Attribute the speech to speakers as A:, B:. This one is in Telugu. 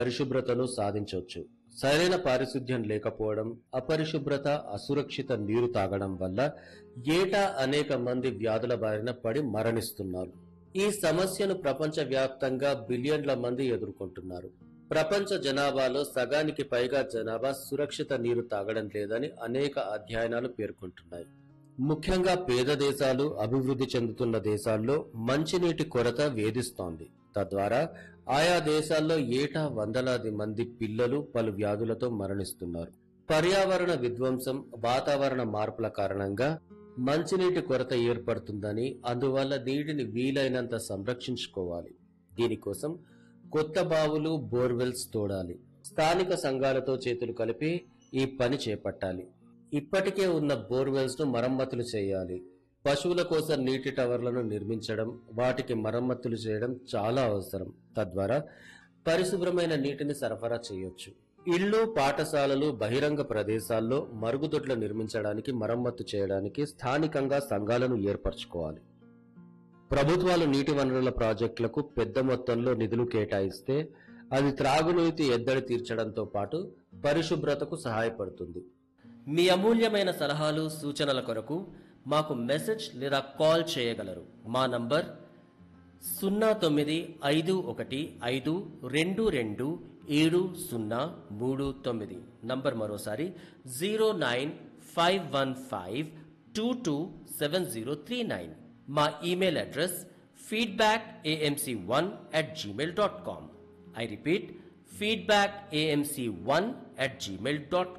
A: పరిశుభ్రతను సాధించవచ్చు సరైన పారిశుధ్యం లేకపోవడం అపరిశుభ్రత అసురక్షిత నీరు తాగడం వల్ల ఏటా అనేక మంది వ్యాధుల బారిన పడి మరణిస్తున్నారు ఈ సమస్యను ప్రపంచవ్యాప్తంగా బిలియన్ల మంది ఎదుర్కొంటున్నారు ప్రపంచ జనాభాలో సగానికి పైగా జనాభా సురక్షిత నీరు తాగడం లేదని అనేక అధ్యయనాలు పేర్కొంటున్నాయి ముఖ్యంగా పేద దేశాలు అభివృద్ధి చెందుతున్న దేశాల్లో మంచినీటి కొరత వేధిస్తోంది తద్వారా ఆయా దేశాల్లో ఏటా వందలాది మంది పిల్లలు పలు వ్యాధులతో మరణిస్తున్నారు పర్యావరణ విధ్వంసం వాతావరణ మార్పుల కారణంగా మంచినీటి కొరత ఏర్పడుతుందని అందువల్ల నీటిని వీలైనంత సంరక్షించుకోవాలి దీనికోసం కొత్త బావులు బోర్వెల్స్ తోడాలి స్థానిక సంఘాలతో చేతులు కలిపి ఈ పని చేపట్టాలి ఇప్పటికే ఉన్న బోర్వెల్స్ ను మరమ్మతులు చేయాలి పశువుల కోసం నీటి టవర్లను నిర్మించడం వాటికి మరమ్మతులు చేయడం చాలా అవసరం తద్వారా పరిశుభ్రమైన నీటిని సరఫరా చేయొచ్చు ఇళ్ళు పాఠశాలలు బహిరంగ ప్రదేశాల్లో మరుగుదొడ్లు నిర్మించడానికి మరమ్మతు చేయడానికి స్థానికంగా సంఘాలను ఏర్పరచుకోవాలి ప్రభుత్వాలు నీటి వనరుల ప్రాజెక్టులకు పెద్ద మొత్తంలో నిధులు కేటాయిస్తే అది త్రాగునీటి ఎద్దడి తీర్చడంతో పాటు పరిశుభ్రతకు సహాయపడుతుంది
B: మీ అమూల్యమైన సలహాలు సూచనల కొరకు మాకు మెసేజ్ లేదా కాల్ చేయగలరు మా నంబర్ సున్నా తొమ్మిది ఐదు ఒకటి ఐదు రెండు రెండు ఏడు సున్నా మూడు తొమ్మిది నంబర్ మరోసారి zero nine five one five two two seven zero three nine మా email address feedback AMC one at Gmail dot com I repeat feedback AMC one at Gmail dot